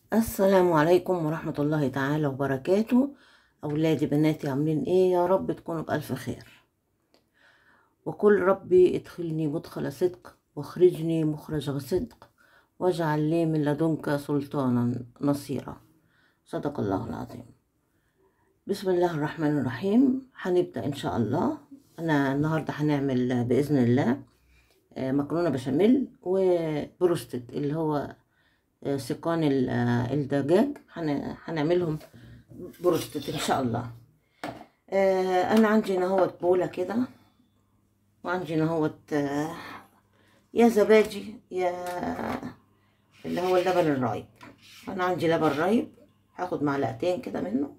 السلام عليكم ورحمة الله تعالى وبركاته أولادي بناتي عاملين إيه يا رب تكونوا بألف خير وقل ربي ادخلني مدخل صدق واخرجني مخرج صدق واجعل لي من لدنك سلطانا نصيرا صدق الله العظيم بسم الله الرحمن الرحيم هنبدأ إن شاء الله أنا النهاردة هنعمل بإذن الله آه، مكرونة بشاميل وبروستد اللي هو آه، سيقان ال- آه، الدجاج هن- هنعملهم بروستد إن شاء الله آه، أنا عندي نهوت بولة كده وعندي نهوت آه، يا زبادي يا اللي هو اللبن الرايب أنا عندي لبن رايب هاخد معلقتين كده منه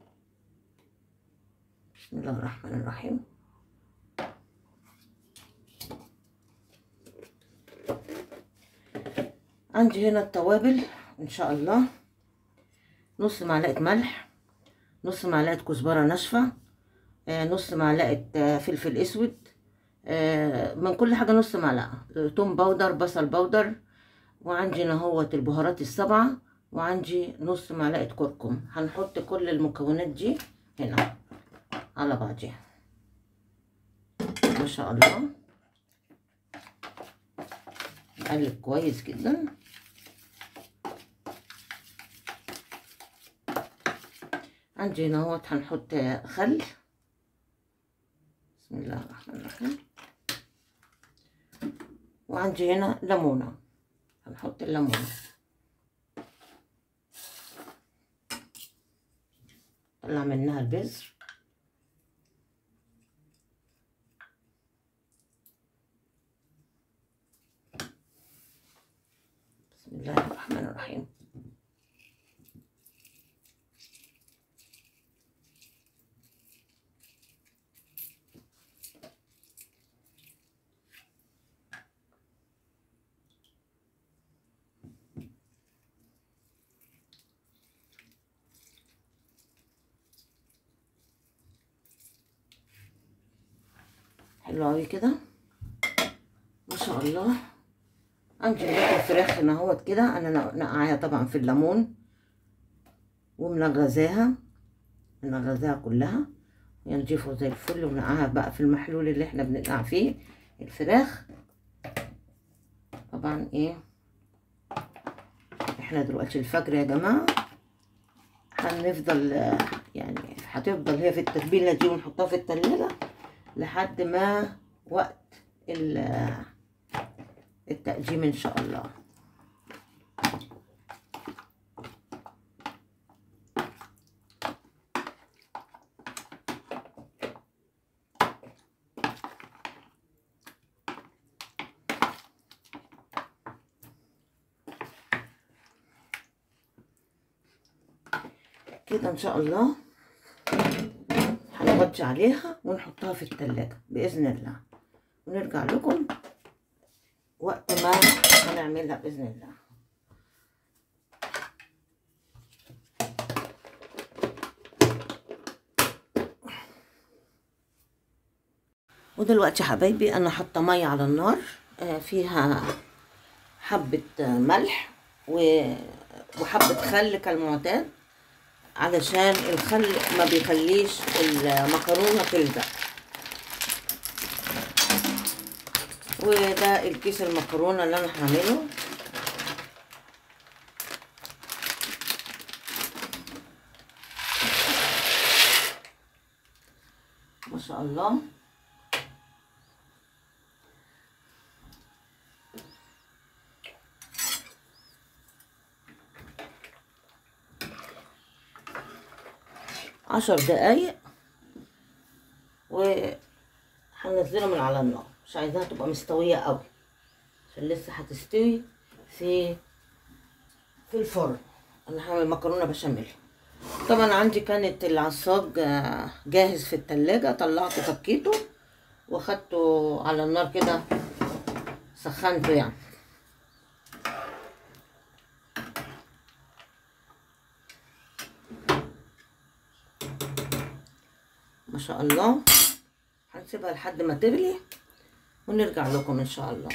بسم الله الرحمن الرحيم عندي هنا التوابل ان شاء الله نص معلقه ملح نص معلقه كزبره ناشفه آه، نص معلقه آه، فلفل اسود آه، من كل حاجه نص معلقه توم باودر بصل باودر وعندي نهوت البهارات السبعه وعندي نص معلقه كركم هنحط كل المكونات دي هنا على بعضها ما شاء الله نقلب كويس جدا عندي هنا اهوت هنحط خل بسم الله الرحمن الرحيم وعندي هنا ليمونة هنحط الليمونة طلع منها البذر بسم الله الرحمن الرحيم حلو اوي كده ما شاء الله عندي دلوقتي الفراخ هنا اهوت كده انا نقعاها طبعا في الليمون ومنغزاها منغزاها كلها ينضيفوا زي الفل ونقعها بقى في المحلول اللي احنا بننقع فيه الفراخ طبعا ايه احنا دلوقتي الفجر يا جماعه هنفضل آه، يعني هتفضل هي في التتبيله دي ونحطها في التلاجة لحد ما وقت ال- التقديم ان شاء الله كده ان شاء الله هنغطي عليها ونحطها في التلاجة بإذن الله ونرجع لكم وقت ما هنعملها بإذن الله ودلوقتي يا حبايبي انا حاطه ميه على النار آه، فيها حبه آه، ملح و- وحبه خل كالمعتاد علشان الخل ما بيخليش المكرونه تلزق وده الكيس المكرونه اللي انا هعمله ما شاء الله عشر دقايق وهنزلها من على النار مش عايزاها تبقى مستوية قوي عشان لسه هتستوي في في الفرن انا هعمل مكرونة بشاميل طبعا عندي كانت العصاج آه، جاهز في التلاجة طلعته فكيته واخدته على النار كده سخنته يعني ما شاء الله هنسيبها لحد ما تغلي ونرجع لكم ان شاء الله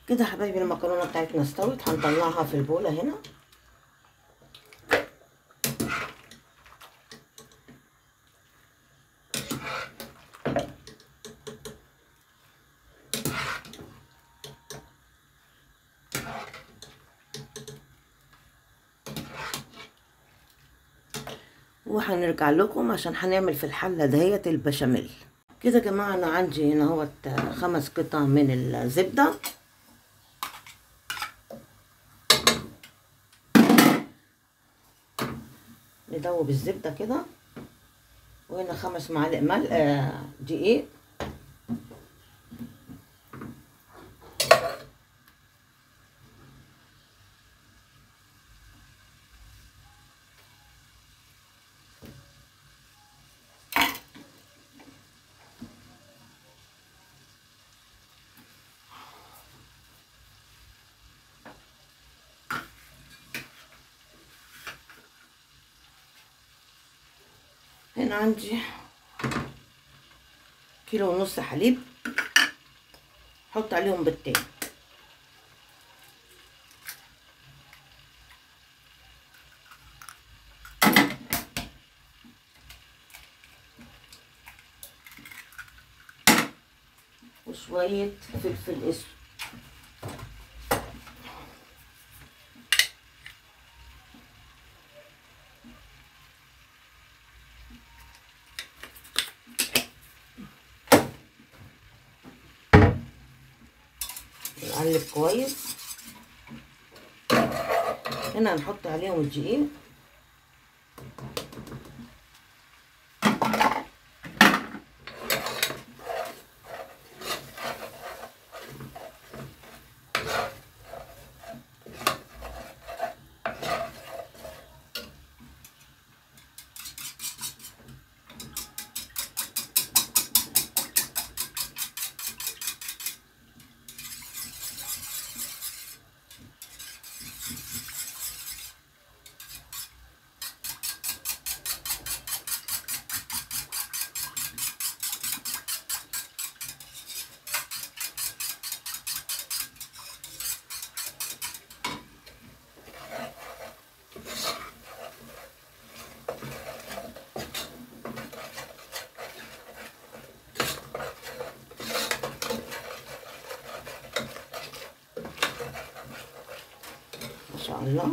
كده حبايبي المكرونه بتاعتنا استوت هنطلعها في البوله هنا وهنرجع لكم عشان هنعمل في الحلة دهيت البشاميل كده يا جماعة أنا عندي هنا اهوت خمس قطع من الزبدة ندوب الزبدة كده وهنا خمس معالق ملح آه دقيق هنا عندي كيلو ونص حليب حط عليهم بيضتين وشوية فلفل اسود نقلب كويس هنا هنحط عليهم الدقيق ما شاء الله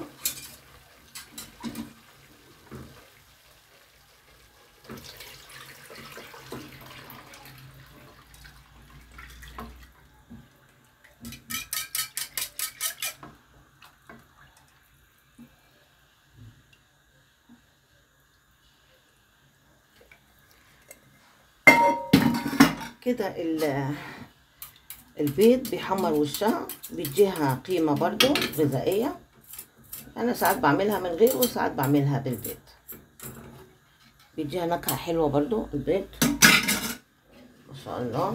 كده ال- البيض بيحمر وشها بيديها قيمة برضو غذائية انا ساعات بعملها من غير وساعات بعملها بالبيض بيديها نكهة حلوة برضو البيض ما شاء الله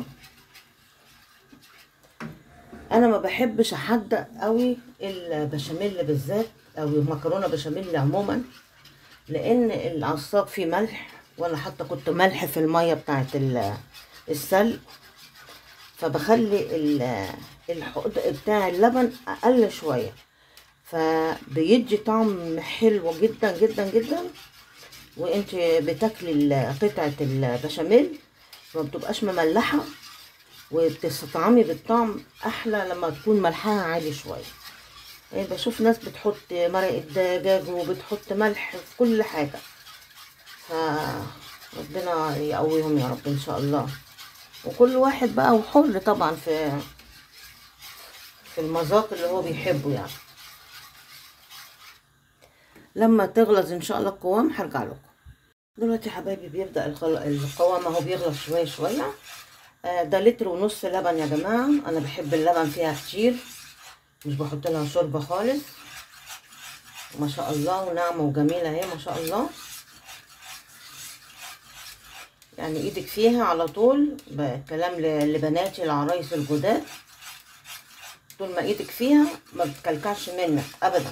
انا ما بحبش احدق قوي البشاميل بالذات او المكرونة بشاميل عموما لان العصاق فيه ملح وانا حاطه كنت ملح في الميه بتاعت ال- السلق فبخلي ال- الحقد بتاع اللبن اقل شويه فبيدي طعم حلو جدا جدا جدا وانت بتاكلي ال- قطعه البشاميل ما بتبقاش مملحه وبتستطعمي بالطعم احلى لما تكون ملحها عالي شويه يعني بشوف ناس بتحط مرقه دجاج وبتحط ملح في كل حاجه فربنا يقويهم يا رب ان شاء الله وكل واحد بقى وحر طبعا في في المذاق اللي هو بيحبه يعني لما تغلظ ان شاء الله القوام هرجع لكم دلوقتي يا حبايبي بيبدا الخل- القوام اهو بيغلظ شويه شويه آه، ده لتر ونص لبن يا جماعه انا بحب اللبن فيها كتير مش بحط لها شوربه خالص ما شاء الله وناعمه وجميله اهي ما شاء الله يعني ايدك فيها على طول كلام لبناتي العرايس الجداد طول ما ايدك فيها ما بتكلكعش منك ابدا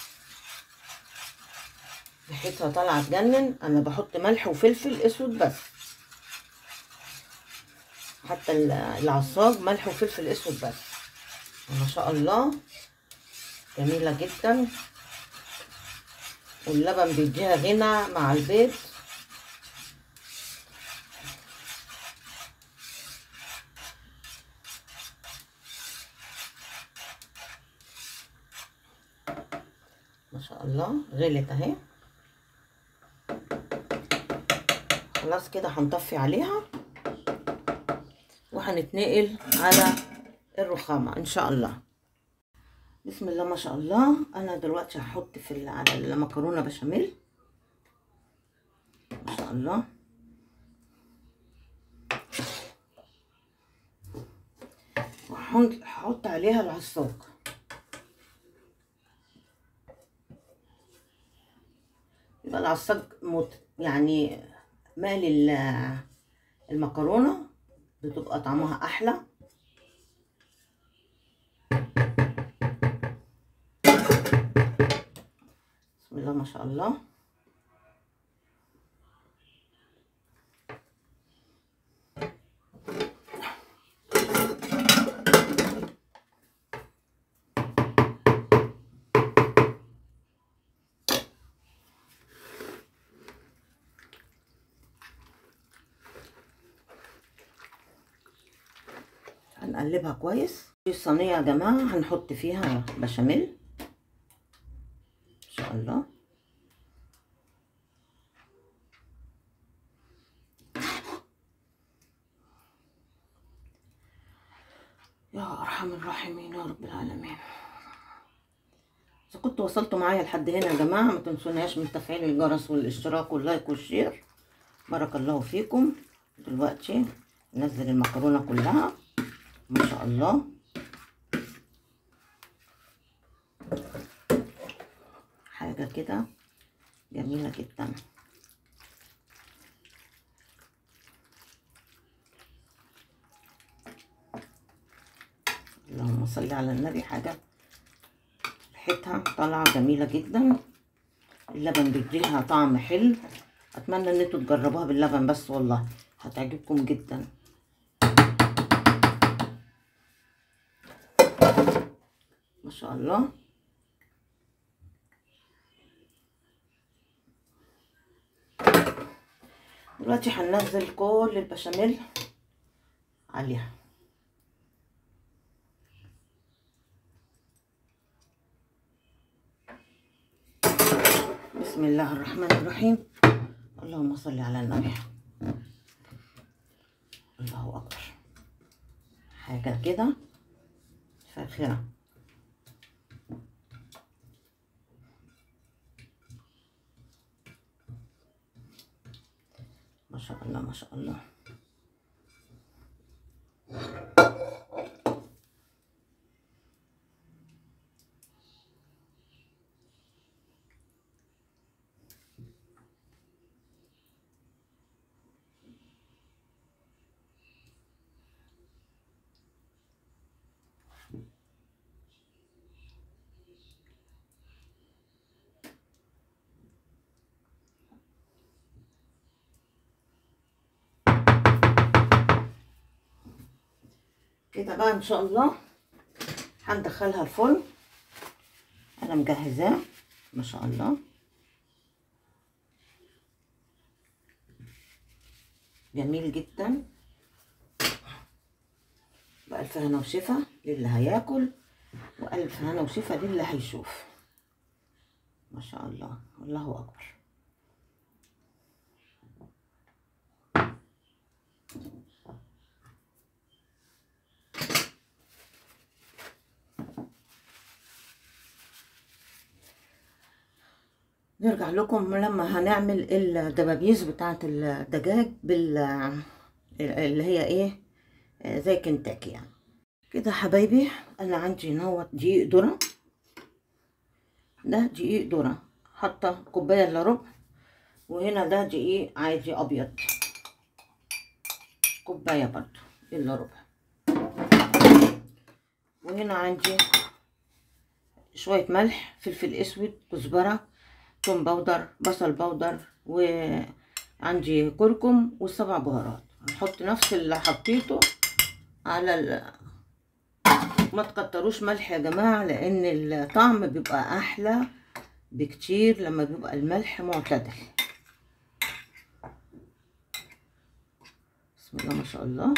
ريحتها طالعه تجنن انا بحط ملح وفلفل اسود بس حتى ال- العصاج ملح وفلفل اسود بس ما شاء الله جميلة جدا واللبن بيديها غنى مع البيض ما شاء الله غلت اهي خلاص كده هنطفي عليها وهنتنقل على الرخامة ان شاء الله بسم الله ما شاء الله انا دلوقتي هحط في ال- على المكرونة بشاميل ما شاء الله وهحط هحط عليها العصاج يبقى العصاج مت يعني مال ال- المكرونة بتبقى طعمها أحلى بسم الله ما شاء الله هنقلبها كويس في الصينية يا جماعة هنحط فيها بشاميل ان شاء الله يا ارحم الراحمين يا رب العالمين اذا كنتوا وصلتوا معايا لحد هنا يا جماعه ما تنسوناش من تفعيل الجرس والاشتراك واللايك والشير بارك الله فيكم دلوقتي ننزل المكرونه كلها ما شاء الله حاجه كده جميله جدا اللهم صل على النبي حاجه ريحتها طالعه جميله جدا اللبن بيديها طعم حلو اتمنى ان انتوا تجربوها باللبن بس والله هتعجبكم جدا ما شاء الله دلوقتي هننزل كل البشاميل عليها بسم الله الرحمن الرحيم اللهم صل على النبي الله اكبر حاجه كده فاخره ما شاء الله ما شاء الله كده بقى ان شاء الله هندخلها الفرن انا مجهزاه ما شاء الله جميل جدا بألف هنا وشفا للي هياكل وألف هنا وشفا للي هيشوف ما شاء الله الله أكبر نرجع لكم لما هنعمل الدبابيس بتاعة الدجاج بال اللي هي ايه آه، زي كنتاكي يعني كده حبايبي انا عندي نوت دقيق ذرة ده دقيق ذرة حاطة كوباية الا ربع وهنا ده دقيق عادي ابيض كوباية برضو الا ربع وهنا عندي شوية ملح فلفل اسود كزبرة توم باودر بصل باودر وعندي كركم والسبع بهارات هنحط نفس اللي حطيته على ال... ما تكتروش ملح يا جماعة لان الطعم بيبقى احلى بكتير لما بيبقى الملح معتدل بسم الله ما شاء الله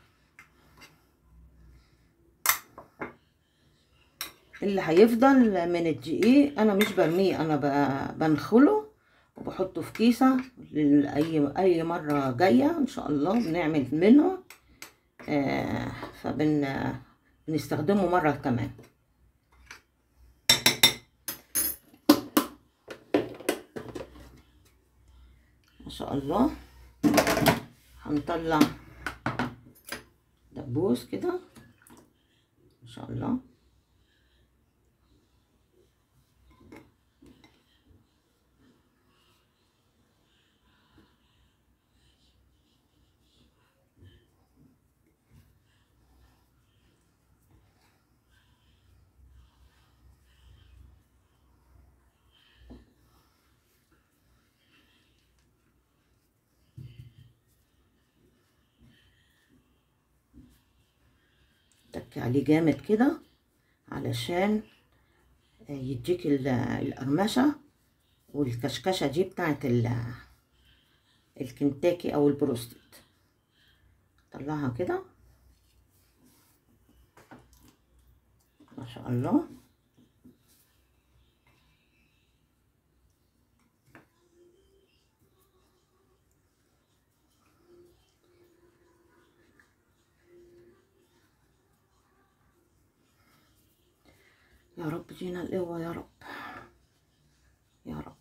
اللي هيفضل من الدقيق انا مش برميه انا ب- بنخله وبحطه في كيسة لأي أي مرة جاية إن شاء الله بنعمل منه آه فبن بنستخدمه مرة كمان ما شاء الله هنطلع دبوس كده ما شاء الله تك عليه جامد كده علشان يديك ال- القرمشة والكشكشة دي بتاعت ال- الكنتاكي او البروستد طلعها كده ما شاء الله يا رب دينا القوة يا رب يا رب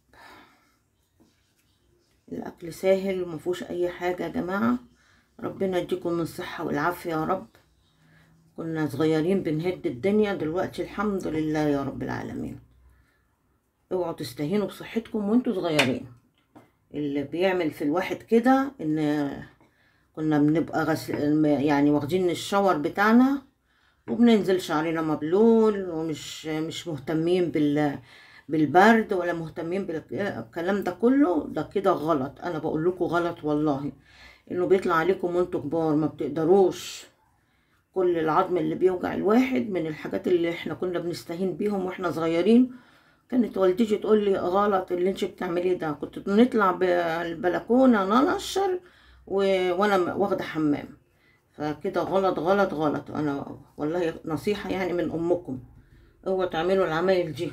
الأكل سهل ومفهوش أي حاجة يا جماعة ربنا يديكم من الصحة والعافية يا رب كنا صغيرين بنهد الدنيا دلوقتي الحمد لله يا رب العالمين اوعوا تستهينوا بصحتكم وانتوا صغيرين اللي بيعمل في الواحد كده ان كنا بنبقى غسل يعني واخدين الشاور بتاعنا وبننزل شعرنا مبلول ومش مش مهتمين بال بالبرد ولا مهتمين بالكلام ده كله ده كده غلط انا بقول لكم غلط والله انه بيطلع عليكم وانتوا كبار ما بتقدروش كل العظم اللي بيوجع الواحد من الحاجات اللي احنا كنا بنستهين بيهم واحنا صغيرين كانت والدتي تقول لي غلط اللي انت بتعمليه ده كنت نطلع بالبلكونه ننشر و... وانا واخده حمام فكده غلط غلط غلط انا والله نصيحة يعني من امكم اوعوا تعملوا العمايل دي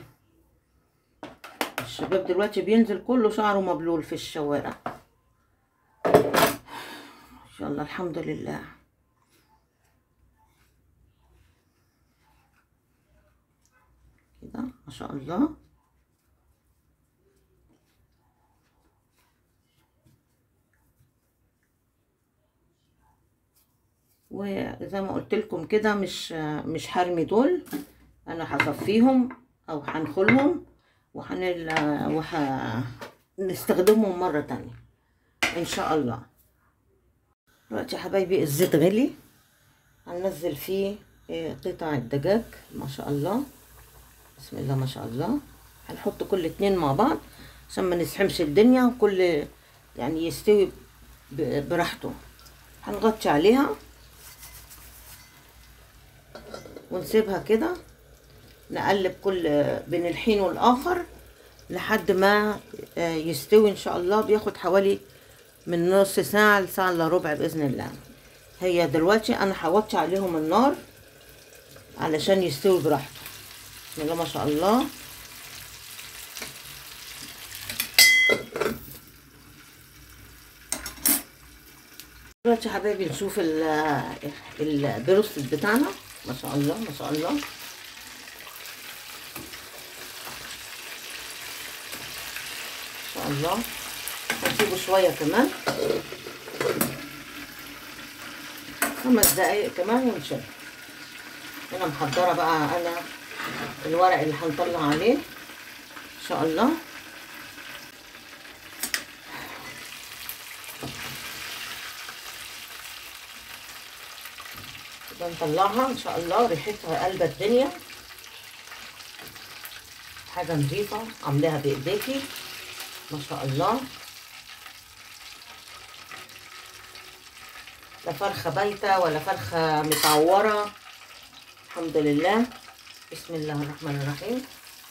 الشباب دلوقتي بينزل كله شعره مبلول في الشوارع ان شاء الله الحمد لله كده ما شاء الله وزي ما قلت لكم كده مش مش هرمي دول انا هصفيهم او هنخلهم وهنل وح... نستخدمهم مرة تانية ان شاء الله دلوقتي يا حبايبي الزيت غلي هننزل فيه قطع الدجاج ما شاء الله بسم الله ما شاء الله هنحط كل اتنين مع بعض عشان ما نسحمش الدنيا وكل يعني يستوي براحته هنغطي عليها ونسيبها كده نقلب كل بين الحين والاخر لحد ما يستوي ان شاء الله بياخد حوالي من نص ساعة لساعة الا ربع باذن الله هي دلوقتي انا هوطي عليهم النار علشان يستوي براحته بسم الله ما شاء الله دلوقتي يا حبايبي نشوف البروستد بتاعنا ما شاء الله ما شاء الله ما شاء الله هنسيبه شوية كمان خمس دقايق كمان ونشيل انا محضرة بقى انا الورق اللي هنطلع عليه ان شاء الله كده نطلعها ان شاء الله ريحتها قلبة الدنيا حاجة نظيفة عاملاها بايديكي ما شاء الله لا فرخة بايتة ولا فرخة متعورة الحمد لله بسم الله الرحمن الرحيم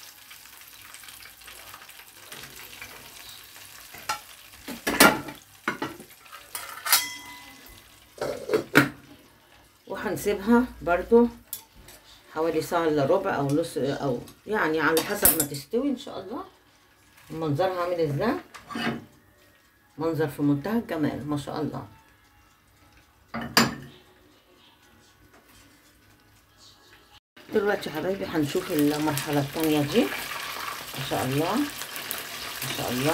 وهنسيبها برضو حوالي ساعة الا ربع او نص او يعني على حسب ما تستوي ان شاء الله منظرها عامل ازاي منظر في منتهى الجمال ما شاء الله دلوقتي يا حبايبي هنشوف المرحلة التانية دي ما شاء الله ما شاء الله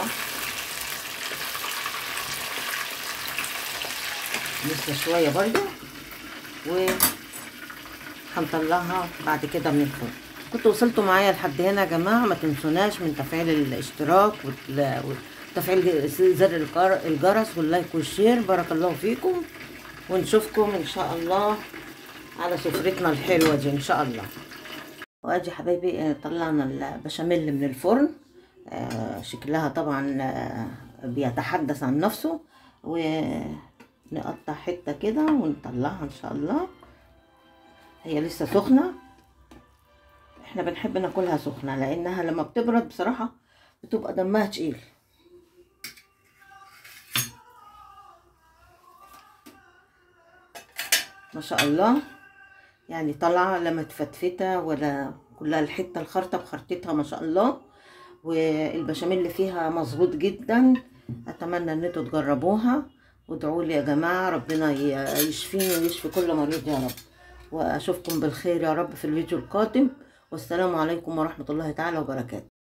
لسه شوية برضو و هنطلعها بعد كده من الفرن كنتوا وصلتوا معايا لحد هنا يا جماعة ما تنسوناش من تفعيل الاشتراك وتفعيل زر الجرس واللايك والشير بارك الله فيكم ونشوفكم ان شاء الله على سفرتنا الحلوة دي ان شاء الله وادي حبايبي طلعنا البشاميل من الفرن آه شكلها طبعا آه بيتحدث عن نفسه ونقطع حتة كده ونطلعها ان شاء الله هي لسه سخنة احنا بنحب ناكلها سخنة لانها لما بتبرد بصراحة بتبقى دمها تقيل ما شاء الله يعني طالعة لا متفتفتة ولا كلها الحتة الخرطة بخرطتها ما شاء الله والبشاميل اللي فيها مظبوط جدا اتمنى ان انتوا تجربوها وادعوا لي يا جماعة ربنا يشفيني ويشفي كل مريض يا رب واشوفكم بالخير يا رب في الفيديو القادم والسلام عليكم ورحمة الله تعالى وبركاته